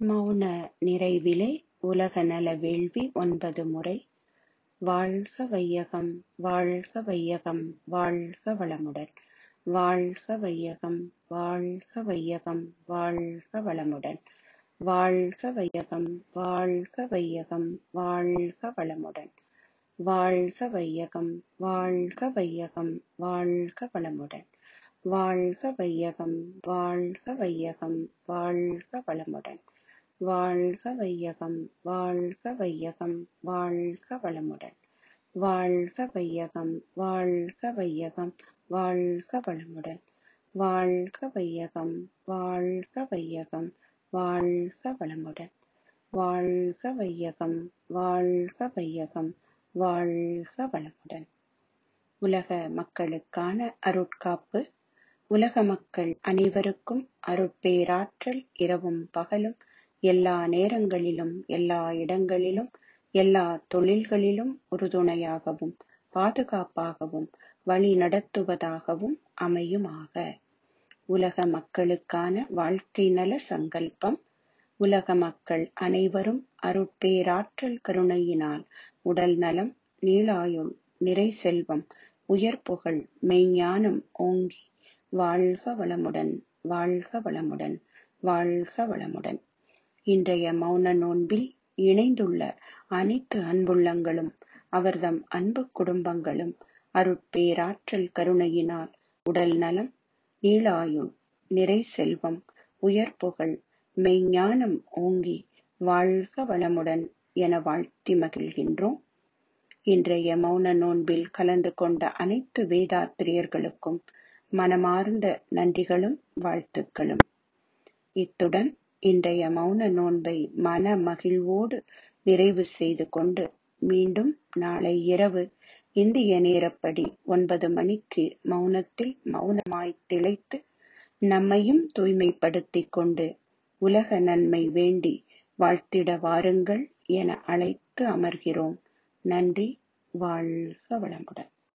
மௌன நிறைவிலே உலக நல வேள்வி ஒன்பது முறை வாழ்க வையகம் வாழ்க வையகம் வாழ்க வளமுடன் வாழ்க வையகம் வாழ்க வையகம் வாழ்க வளமுடன் வாழ்க வையகம் வாழ்க வையகம் வாழ்க வளமுடன் வாழ்க வையகம் வாழ்க வையகம் வாழ்க வளமுடன் வாழ்க வையகம் வாழ்க வையகம் வாழ்க வளமுடன் வாழ்க வையகம் வாழ்க வையகம் வாழ்க வளமுடன் வாழ்க வையகம் வாழ்க வையகம் வாழ்க வளமுடன் வாழ்க வையகம் வாழ்க வையகம் வாழ்க வளமுடன் வாழ்க வையகம் வாழ்க வையகம் வாழ்க வளமுடன் உலக மக்களுக்கான அருட்காப்பு உலக மக்கள் அனைவருக்கும் அருட்பேராற்றல் இரவும் பகலும் எல்லா நேரங்களிலும் எல்லா இடங்களிலும் எல்லா தொழில்களிலும் உறுதுணையாகவும் பாதுகாப்பாகவும் வழி நடத்துவதாகவும் அமையுமாக உலக மக்களுக்கான வாழ்க்கை நல சங்கல்பம் உலக மக்கள் அனைவரும் அருட்பேராற்றல் கருணையினால் உடல் நலம் நீளாயுள் நிறை செல்வம் உயர் புகழ் மெய்ஞானம் ஓங்கி வாழ்க வளமுடன் வாழ்க வளமுடன் வாழ்க வளமுடன் இன்றைய மௌன நோன்பில் இணைந்துள்ள அனைத்து அன்புள்ளங்களும் அவர்தம் அன்பு குடும்பங்களும் அருட்பேராற்றல் கருணையினால் உடல் நலம் நீளாயுள் நிறை செல்வம் உயர் புகழ் மெய்ஞானம் ஓங்கி வாழ்க வளமுடன் என வாழ்த்தி மகிழ்கின்றோம் இன்றைய மௌன நோன்பில் கலந்து கொண்ட அனைத்து வேதாத்திரியர்களுக்கும் மனமார்ந்த நன்றிகளும் வாழ்த்துக்களும் இத்துடன் இன்றைய மௌன நோன்பை மன மகிழ்வோடு நிறைவு செய்து கொண்டு மீண்டும் நாளை இரவு இந்திய நேரப்படி ஒன்பது மணிக்கு மௌனத்தில் மௌனமாய் திளைத்து நம்மையும் தூய்மைப்படுத்திக் கொண்டு உலக நன்மை வேண்டி வாழ்த்திட வாருங்கள் என அழைத்து அமர்கிறோம் நன்றி வாழ்க வளமுடன்